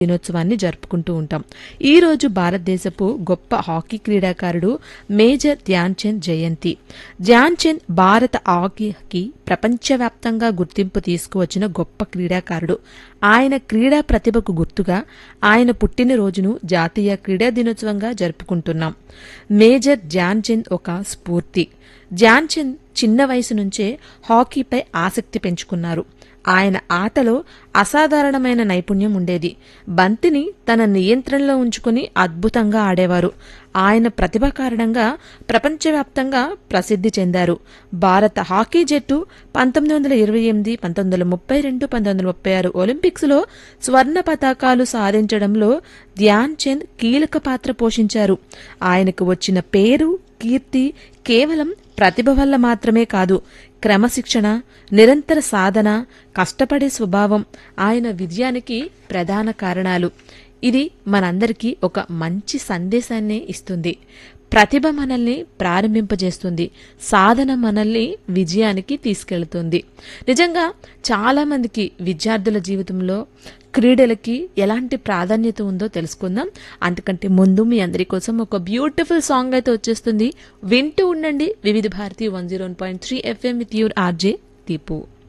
దినోత్సవాన్ని జరుపుకుంటూ ఉంటాం ఈ రోజు భారతదేశపు గొప్ప హాకీ క్రీడాకారుడు మేజర్ ధ్యాన్ చంద్ జయంతి ధ్యాన్ చంద్ భారత హాకీకి ప్రపంచవ్యాప్తంగా గుర్తింపు తీసుకువచ్చిన గొప్ప క్రీడాకారుడు ఆయన క్రీడా ప్రతిభకు గుర్తుగా ఆయన పుట్టినరోజును జాతీయ క్రీడా దినోత్సవంగా జరుపుకుంటున్నాం మేజర్ ధ్యాన్ చంద్ ఒక స్ఫూర్తి ధ్యాన్ చంద్ చిన్న వయసు నుంచే హాకీపై ఆసక్తి పెంచుకున్నారు ఆయన ఆటలో అసాధారణమైన నైపుణ్యం ఉండేది బంతిని తన నియంత్రణలో ఉంచుకుని అద్భుతంగా ఆడేవారు ఆయన ప్రతిభ కారణంగా ప్రపంచవ్యాప్తంగా ప్రసిద్ధి చెందారు భారత హాకీ జట్టు పంతొమ్మిది వందల ఇరవై ఎనిమిది పంతొమ్మిది వందల ముప్పై రెండు పంతొమ్మిది వందల ముప్పై ఆరు ఒలింపిక్స్లో స్వర్ణ పతాకాలు సాధించడంలో ధ్యాన్ చంద్ కీలక పాత్ర పోషించారు ఆయనకు వచ్చిన పేరు కీర్తి కేవలం ప్రతిభ వల్ల మాత్రమే కాదు క్రమశిక్షణ నిరంతర సాధన కష్టపడే స్వభావం ఆయన విజయానికి ప్రధాన కారణాలు ఇది మనందరికీ ఒక మంచి సందేశాన్ని ఇస్తుంది ప్రతిభ మనల్ని ప్రారంభింపజేస్తుంది సాధన మనల్ని విజయానికి తీసుకెళ్తుంది నిజంగా చాలా మందికి విద్యార్థుల జీవితంలో క్రీడలకి ఎలాంటి ప్రాధాన్యత ఉందో తెలుసుకుందాం అంతకంటే ముందు మీ అందరి కోసం ఒక బ్యూటిఫుల్ సాంగ్ అయితే వచ్చేస్తుంది వింటూ ఉండండి Vividh Bharati one zero point three FM with your RJ Deepu